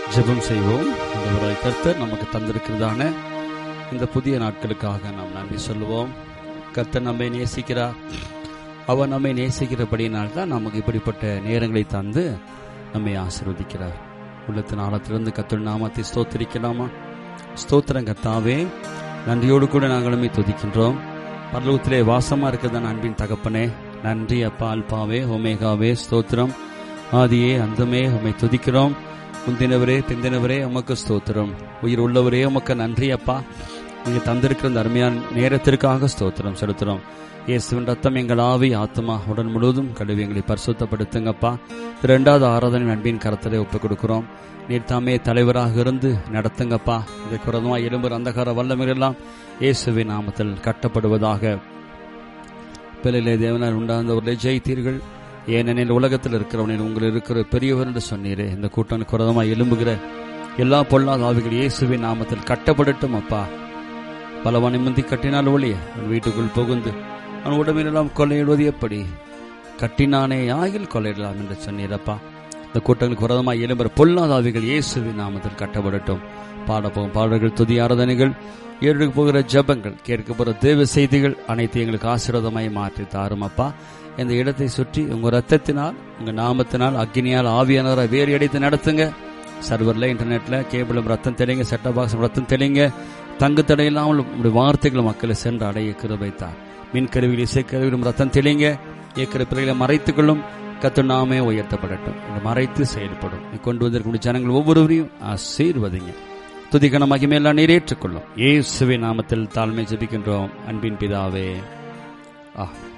ஜெபம் செய்வோம் இந்த கர்த்தர் நமக்கு தந்திருக்கிறதான இந்த புதிய நாட்களுக்காக நாம் நன்றி சொல்லுவோம் கர்த்தர் நம்மை நேசிக்கிறார் அவர் நம்மை நேசிக்கிறபடியினால் தான் நமக்கு இப்படிப்பட்ட நேரங்களை தந்து நம்மை ஆசீர்வதிக்கிறார் உள்ளத்தின் ஆழத்திலிருந்து கத்தர் நாமத்தை ஸ்தோத்திரிக்கலாமா ஸ்தோத்திரம் கத்தாவே நன்றியோடு கூட நாங்களுமே துதிக்கின்றோம் பரலோகத்திலே வாசமா இருக்கிறதான் அன்பின் தகப்பனே நன்றி அப்பா அல்பாவே ஒமேகாவே ஸ்தோத்திரம் ஆதியே அந்தமே உம்மை துதிக்கிறோம் முந்தினவரே பிந்தினவரே உமக்கு ஸ்தோத்திரம் உயிர் உள்ளவரே உமக்கு நன்றி அப்பா நீங்க தந்திருக்கிற இந்த அருமையான நேரத்திற்காக ஸ்தோத்திரம் செலுத்துறோம் இயேசுவின் ரத்தம் எங்கள் ஆவி ஆத்மா உடன் முழுவதும் கழுவி எங்களை பரிசுத்தப்படுத்துங்கப்பா இரண்டாவது ஆராதனை அன்பின் கரத்திலே ஒப்புக் கொடுக்கிறோம் நீர் தாமே தலைவராக இருந்து நடத்துங்கப்பா இந்த குரதமா எலும்பு அந்தகார வல்லமையெல்லாம் இயேசுவின் நாமத்தில் கட்டப்படுவதாக பிள்ளையிலே தேவனால் உண்டாந்தவர்களை ஜெயித்தீர்கள் ஏனெனில் உலகத்தில் இருக்கிறவனில் உங்கள் இருக்கிற பெரியவர் என்று சொன்னீரே இந்த கூட்டம் குரதமாக எலும்புகிற எல்லா பொல்லாத ஆவிகள் இயேசுவின் நாமத்தில் கட்டப்படட்டும் அப்பா பலவனை முந்தி கட்டினால் ஒளிய அவன் வீட்டுக்குள் புகுந்து அவன் உடம்பிலெல்லாம் கொள்ளையிடுவது எப்படி கட்டினானே ஆகில் கொள்ளையிடலாம் என்று சொன்னீரப்பா இந்த கூட்டங்களுக்கு குரதமாக எலும்புற பொல்லாத ஆவிகள் இயேசுவின் நாமத்தில் கட்டப்படட்டும் பாடப்போகும் பாடல்கள் துதி ஆராதனைகள் ஏழு போகிற ஜபங்கள் கேட்க போகிற தேவ செய்திகள் அனைத்து எங்களுக்கு ஆசீர்வாதமாய் மாற்றி தாரும் அப்பா இந்த இடத்தை சுற்றி உங்க ரத்தத்தினால் உங்க நாமத்தினால் அக்னியால் ஆவியானவரை வேறு அடித்து நடத்துங்க சர்வரில் இன்டர்நெட்ல கேபிளும் ரத்தம் தெளிங்க செட்ட பாக்ஸ் ரத்தம் தெளிங்க தங்கு தடையில்லாமல் உங்களுடைய வார்த்தைகள் மக்களை சென்று அடைய கிருபைத்தார் மின் கருவியில் இசைக்கருவிலும் ரத்தம் தெளிங்க இயக்கிற பிள்ளைகளை மறைத்துக் கொள்ளும் கத்து நாமே உயர்த்தப்படட்டும் இதை மறைத்து செயல்படும் நீ கொண்டு வந்திருக்கக்கூடிய ஜனங்கள் ஒவ்வொருவரையும் ஆசீர்வதிங்க துதிக்கண மகிமையெல்லாம் நீரேற்றுக்கொள்ளும் ஏசுவின் நாமத்தில் தாழ்மை ஜெபிக்கின்றோம் அன்பின் பிதாவே ஆ